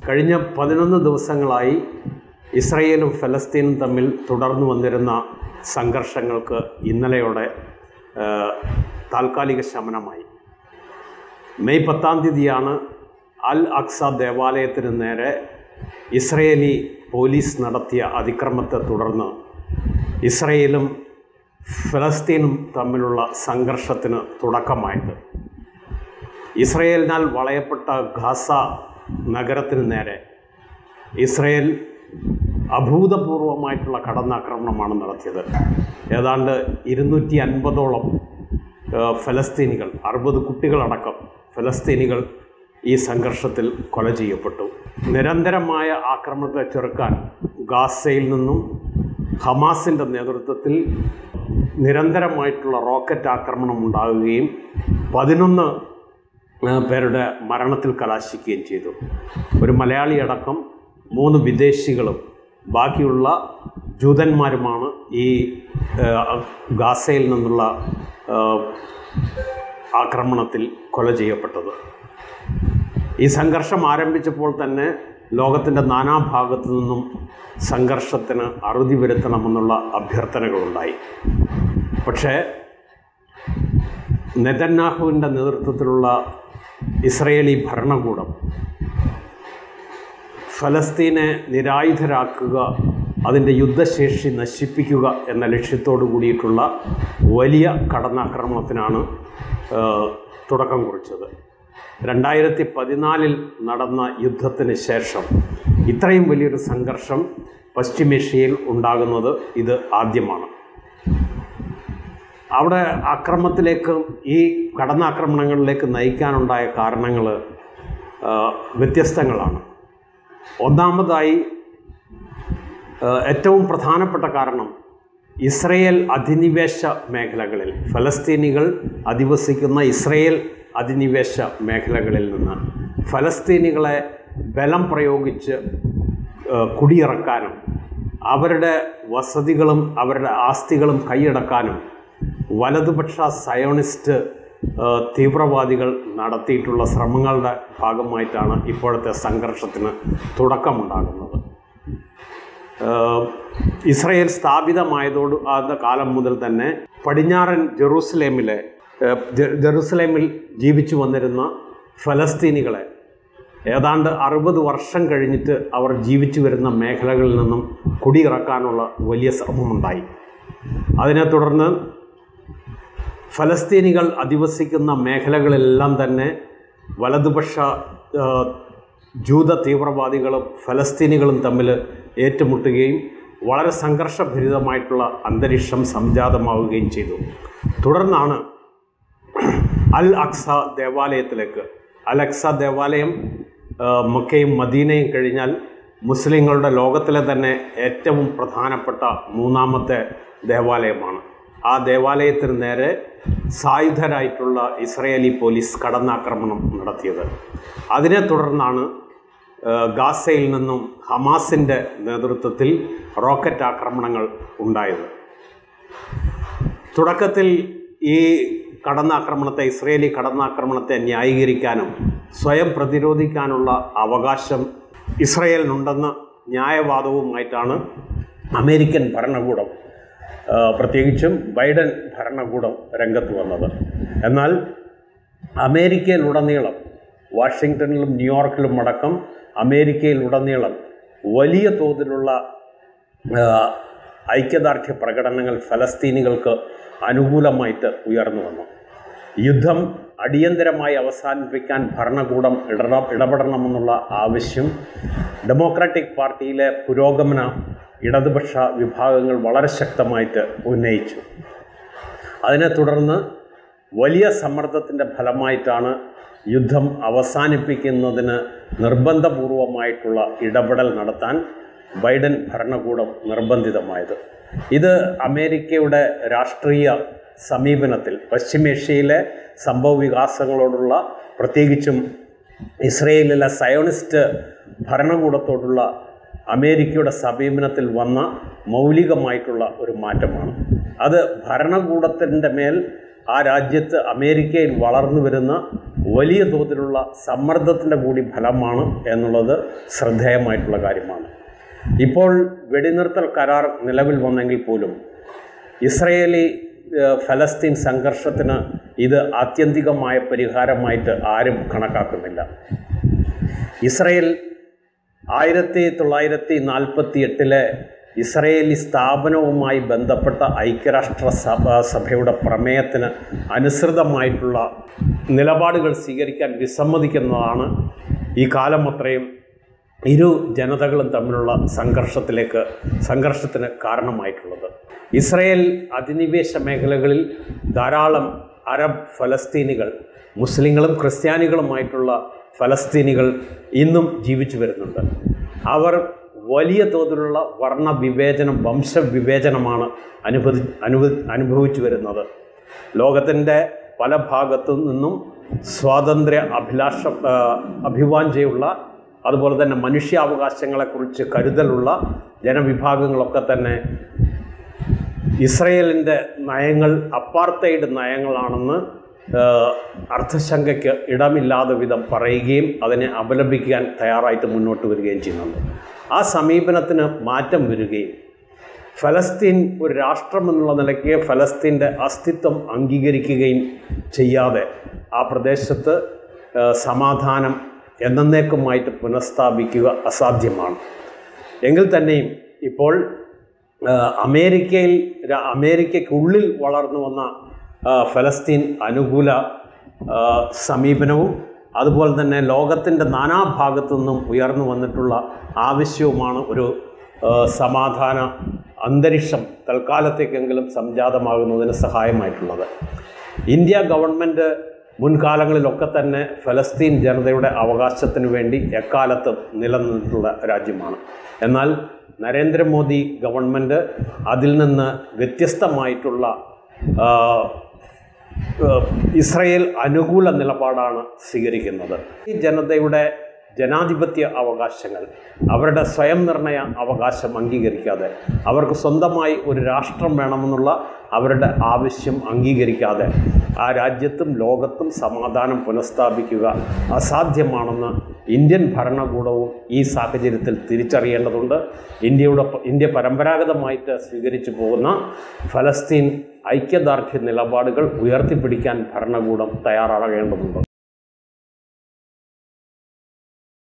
കഴിഞ്ഞ പതിനൊന്ന് ദിവസങ്ങളായി ഇസ്രയേലും ഫലസ്തീനും തമ്മിൽ തുടർന്നു വന്നിരുന്ന സംഘർഷങ്ങൾക്ക് ഇന്നലെയോടെ ആ, താൽക്കാലിക ശമനമായി മെയ് പത്താം തീയതിയാണ് അൽ അക്സ ദേവാലയത്തിന് നേരെ ഇസ്രയേലി പോലീസ് നടത്തിയ അതിക്രമത്തെ തുടർന്ന് ഇസ്രയേലും ഫലസ്തീനും തമ്മിലുള്ള സംഘർഷത്തിന് തുടക്കമായത് ഇസ്രയേലിനാൽ വളയപ്പെട്ട ഗാസ നഗരത്തിന് നേരെ ഇസ്രയേൽ അഭൂതപൂർവമായിട്ടുള്ള കടന്നാക്രമണമാണ് നടത്തിയത് ഏതാണ്ട് ഇരുന്നൂറ്റി അൻപതോളം ഫലസ്തീനികൾ അറുപത് കുട്ടികളടക്കം ഫലസ്തീനികൾ ഈ സംഘർഷത്തിൽ കൊല ചെയ്യപ്പെട്ടു നിരന്തരമായ ആക്രമണത്തെ ചെറുക്കാൻ ഗാസയിൽ നിന്നും ഹമാസിൻ്റെ നേതൃത്വത്തിൽ നിരന്തരമായിട്ടുള്ള റോക്കറ്റ് ആക്രമണം ഉണ്ടാകുകയും പതിനൊന്ന് ആ, പേരുടെ മരണത്തിൽ കലാശിക്കുകയും ചെയ്തു ഒരു മലയാളി അടക്കം മൂന്ന് വിദേശികളും ബാക്കിയുള്ള ജൂതന്മാരുമാണ് ഈ ആ, ഗാസയിൽ നിന്നുള്ള ആ, ആക്രമണത്തിൽ കൊല ചെയ്യപ്പെട്ടത് ഈ സംഘർഷം ആരംഭിച്ചപ്പോൾ തന്നെ ലോകത്തിൻ്റെ നാനാഭാഗത്തു നിന്നും സംഘർഷത്തിന് അറുതി വരുത്തണമെന്നുള്ള അഭ്യർത്ഥനകളുണ്ടായി പക്ഷേ നെതന്യാഹുവിൻ്റെ നേതൃത്വത്തിലുള്ള ഇസ്രയേലി ഭരണകൂടം ഫലസ്തീനെ നിരായുധരാക്കുക അതിൻ്റെ യുദ്ധശേഷി നശിപ്പിക്കുക എന്ന ലക്ഷ്യത്തോടു കൂടിയിട്ടുള്ള വലിയ കടന്നാക്രമണത്തിനാണ് ആ, തുടക്കം കുറിച്ചത് രണ്ടായിരത്തി പതിനാലിൽ നടന്ന യുദ്ധത്തിന് ശേഷം ഇത്രയും വലിയൊരു സംഘർഷം പശ്ചിമേഷ്യയിൽ ഉണ്ടാകുന്നത് ഇത് ആദ്യമാണ് അവിടെ അക്രമത്തിലേക്ക് ഈ കടന്നാക്രമണങ്ങളിലേക്ക് നയിക്കാനുണ്ടായ കാരണങ്ങൾ വ്യത്യസ്തങ്ങളാണ് ഒന്നാമതായി ആ, ഏറ്റവും പ്രധാനപ്പെട്ട കാരണം ഇസ്രയേൽ അധിനിവേശ മേഖലകളിൽ ഫലസ്തീനികൾ അധിവസിക്കുന്ന ഇസ്രയേൽ അധിനിവേശ മേഖലകളിൽ നിന്ന് ഫലസ്തീനികളെ ബലം പ്രയോഗിച്ച് ആ, കുടിയിറക്കാനും അവരുടെ വസതികളും അവരുടെ ആസ്തികളും കൈയടക്കാനും വലതുപക്ഷ സയോണിസ്റ്റ് ആ, തീവ്രവാദികൾ നടത്തിയിട്ടുള്ള ശ്രമങ്ങളുടെ ഭാഗമായിട്ടാണ് ഇപ്പോഴത്തെ സംഘർഷത്തിന് തുടക്കമുണ്ടാകുന്നത് ആഹ് ഇസ്രയേൽ സ്ഥാപിതമായതോട് ആದ കാലം മുതൽ തന്നെ പടിഞ്ഞാറൻ ജെറൂസലേമിലെ ആഹ് ജെ- ജെറൂസലേമിൽ ജീവിച്ചു വന്നിരുന്ന ഫലസ്തീനികളെ ഏതാണ്ട് അറുപത് വർഷം കഴിഞ്ഞിട്ട് അവർ ജീവിച്ചു വരുന്ന മേഖലകളിൽ നിന്നും കുടിയിറക്കാനുള്ള വലിയ ശ്രമമുണ്ടായി അതിനെ തുടർന്ന് ഫലസ്തീനികൾ അധിവസിക്കുന്ന മേഖലകളിലെല്ലാം തന്നെ വലതുപക്ഷ ആ, ജൂത തീവ്രവാദികളും ഫലസ്തീനികളും തമ്മിൽ ഏറ്റുമുട്ടുകയും വളരെ സംഘർഷഭരിതമായിട്ടുള്ള അന്തരീക്ഷം സംജാതമാവുകയും ചെയ്തു തുടർന്നാണ് അൽ അക്സ ദേവാലയത്തിലേക്ക് അൽ അക്സ ദേവാലയം ആ, മക്കയും മദീനയും കഴിഞ്ഞാൽ മുസ്ലിങ്ങളുടെ ലോകത്തിലെ തന്നെ ഏറ്റവും പ്രധാനപ്പെട്ട മൂന്നാമത്തെ ദേവാലയമാണ് ആ ദേവാലയത്തിന് നേരെ സായുധരായിട്ടുള്ള ഇസ്രയേലി പോലീസ് കടന്നാക്രമണം നടത്തിയത് അതിനെ തുടർന്നാണ് ആ, ഗാസയിൽ നിന്നും ഹമാസിൻ്റെ നേതൃത്വത്തിൽ റോക്കറ്റ് ആക്രമണങ്ങൾ ഉണ്ടായത് തുടക്കത്തിൽ ഈ കടന്നാക്രമണത്തെ ഇസ്രയേലി കടന്നാക്രമണത്തെ ന്യായീകരിക്കാനും സ്വയം പ്രതിരോധിക്കാനുള്ള അവകാശം ഇസ്രയേലിനുണ്ടെന്ന ന്യായവാദവുമായിട്ടാണ് അമേരിക്കൻ ഭരണകൂടം ആ, പ്രത്യേകിച്ചും ബൈഡൻ ഭരണകൂടം രംഗത്ത് വന്നത് എന്നാൽ അമേരിക്കയിലുടനീളം വാഷിങ്ടണിലും ന്യൂയോർക്കിലും അടക്കം അമേരിക്കയിലുടനീളം വലിയ തോതിലുള്ള ആ, ഐക്യദാർഢ്യ പ്രകടനങ്ങൾ ഫലസ്തീനികൾക്ക് അനുകൂലമായിട്ട് ഉയർന്നു വന്നു യുദ്ധം അടിയന്തരമായി അവസാനിപ്പിക്കാൻ ഭരണകൂടം ഇട ഇടപെടണമെന്നുള്ള ആവശ്യം ഡെമോക്രാറ്റിക് പാർട്ടിയിലെ പുരോഗമന ഇടതുപക്ഷ വിഭാഗങ്ങൾ വളരെ ശക്തമായിട്ട് ഉന്നയിച്ചു അതിനെ തുടർന്ന് വലിയ സമ്മർദ്ദത്തിൻ്റെ ഫലമായിട്ടാണ് യുദ്ധം അവസാനിപ്പിക്കുന്നതിന് നിർബന്ധപൂർവമായിട്ടുള്ള ഇടപെടൽ നടത്താൻ ബൈഡൻ ഭരണകൂടം നിർബന്ധിതമായത് ഇത് അമേരിക്കയുടെ രാഷ്ട്രീയ സമീപനത്തിൽ പശ്ചിമേഷ്യയിലെ സംഭവ വികാസങ്ങളോടുള്ള പ്രത്യേകിച്ചും ഇസ്രയേലിലെ സയോണിസ്റ്റ് ഭരണകൂടത്തോടുള്ള അമേരിക്കയുടെ സമീപനത്തിൽ വന്ന മൗലികമായിട്ടുള്ള ഒരു മാറ്റമാണ് അത് ഭരണകൂടത്തിൻ്റെ മേൽ ആ രാജ്യത്ത് അമേരിക്കയിൽ വളർന്നു വരുന്ന വലിയ തോതിലുള്ള സമ്മർദ്ദത്തിൻ്റെ കൂടി ഫലമാണ് എന്നുള്ളത് ശ്രദ്ധേയമായിട്ടുള്ള കാര്യമാണ് ഇപ്പോൾ വെടിനിർത്തൽ കരാർ നിലവിൽ വന്നെങ്കിൽ പോലും ഇസ്രയേലി ഏഹ്, ഫലസ്തീൻ സംഘർഷത്തിന് ഇത് ആത്യന്തികമായ പരിഹാരമായിട്ട് ആരും കണക്കാക്കുന്നില്ല ഇസ്രയേൽ ആയിരത്തി തൊള്ളായിരത്തി നാൽപ്പത്തി എട്ടിലെ ഇസ്രയേലി സ്ഥാപനവുമായി ബന്ധപ്പെട്ട ഐക്യരാഷ്ട്ര സഭ സഭയുടെ പ്രമേയത്തിന് അനുസൃതമായിട്ടുള്ള നിലപാടുകൾ സ്വീകരിക്കാൻ വിസമ്മതിക്കുന്നതാണ് ഈ കാലം അത്രയും ഇരു ജനതകളും തമ്മിലുള്ള സംഘർഷത്തിലേക്ക് സംഘർഷത്തിന് കാരണമായിട്ടുള്ളത് ഇസ്രയേൽ അധിനിവേശ മേഖലകളിൽ ധാരാളം അറബ് ഫലസ്തീനികൾ മുസ്ലിങ്ങളും ക്രിസ്ത്യാനികളുമായിട്ടുള്ള ഫലസ്തീനികൾ ഇന്നും ജീവിച്ചു വരുന്നുണ്ട് അവർ വലിയ തോതിലുള്ള വർണ്ണ വിവേചനം വംശവിവേചനമാണ് അനുഭവി അനുഭവ അനുഭവിച്ചു വരുന്നത് ലോകത്തിൻ്റെ പല ഭാഗത്തു നിന്നും സ്വാതന്ത്ര്യ അഭിലാഷ ആ, അഭിവാഞ്ചയുള്ള അതുപോലെ തന്നെ മനുഷ്യാവകാശങ്ങളെക്കുറിച്ച് കരുതലുള്ള ജനവിഭാഗങ്ങളൊക്കെ തന്നെ ഇസ്രയേലിൻ്റെ നയങ്ങൾ അപ്പാർത്തൈഡ് നയങ്ങളാണെന്ന് ഏഹ്, അർത്ഥശങ്കയ്ക്ക് ഇടമില്ലാതെ വിധം പറയുകയും അതിനെ അപലപിക്കാൻ തയ്യാറായിട്ട് മുന്നോട്ട് വരികയും ചെയ്യുന്നുണ്ട് ആ സമീപനത്തിന് മാറ്റം വരികയും ഫലസ്തീൻ ഒരു രാഷ്ട്രമെന്നുള്ള നിലയ്ക്ക് ഫലസ്തീൻ്റെ അസ്തിത്വം അംഗീകരിക്കുകയും ചെയ്യാതെ ആ പ്രദേശത്ത് ഏഹ്, സമാധാനം എന്നേക്കുമായിട്ട് പുനഃസ്ഥാപിക്കുക അസാധ്യമാണ് എങ്കിൽ തന്നെയും ഇപ്പോൾ ആ, അമേരിക്കയിൽ ര- അമേരിക്കയ്ക്കുള്ളിൽ വളർന്നു വന്ന ആ, ഫലസ്തീൻ അനുകൂല ആ, സമീപനവും അതുപോലെ തന്നെ ലോകത്തിൻ്റെ നാനാഭാഗത്തു നിന്നും ഉയർന്നു വന്നിട്ടുള്ള ആവശ്യവുമാണ് ഒരു ആ, സമാധാന അന്തരീക്ഷം തൽക്കാലത്തേക്കെങ്കിലും സംജാതമാകുന്നതിന് സഹായമായിട്ടുള്ളത് ഇന്ത്യ ഗവൺമെൻറ് മുൻകാലങ്ങളിലൊക്കെ തന്നെ ഫലസ്തീൻ ജനതയുടെ അവകാശത്തിന് വേണ്ടി എക്കാലത്തും നിലനിന്നിട്ടുള്ള രാജ്യമാണ് എന്നാൽ നരേന്ദ്രമോദി ഗവൺമെൻറ് അതിൽ നിന്ന് വ്യത്യസ്തമായിട്ടുള്ള ആ, ഏഹ് ഇസ്രയേൽ അനുകൂല നിലപാടാണ് സ്വീകരിക്കുന്നത് ഈ ജനതയുടെ ജനാധിപത്യ അവകാശങ്ങൾ അവരുടെ സ്വയം നിർണയ അവകാശം അംഗീകരിക്കാതെ അവർക്ക് സ്വന്തമായി ഒരു രാഷ്ട്രം വേണമെന്നുള്ള അവരുടെ ആവശ്യം അംഗീകരിക്കാതെ ആ രാജ്യത്തും ലോകത്തും സമാധാനം പുനഃസ്ഥാപിക്കുക അസാധ്യമാണെന്ന് ഇന്ത്യൻ ഭരണകൂടവും ഈ സാഹചര്യത്തിൽ തിരിച്ചറിയേണ്ടതുണ്ട് ഇന്ത്യയുടെ ഇന്ത്യ പരമ്പരാഗതമായിട്ട് സ്വീകരിച്ചു പോകുന്ന ഫലസ്തീൻ ഐക്യദാർഢ്യ നിലപാടുകൾ ഉയർത്തിപ്പിടിക്കാൻ ഭരണകൂടം തയ്യാറാകേണ്ടതുണ്ട്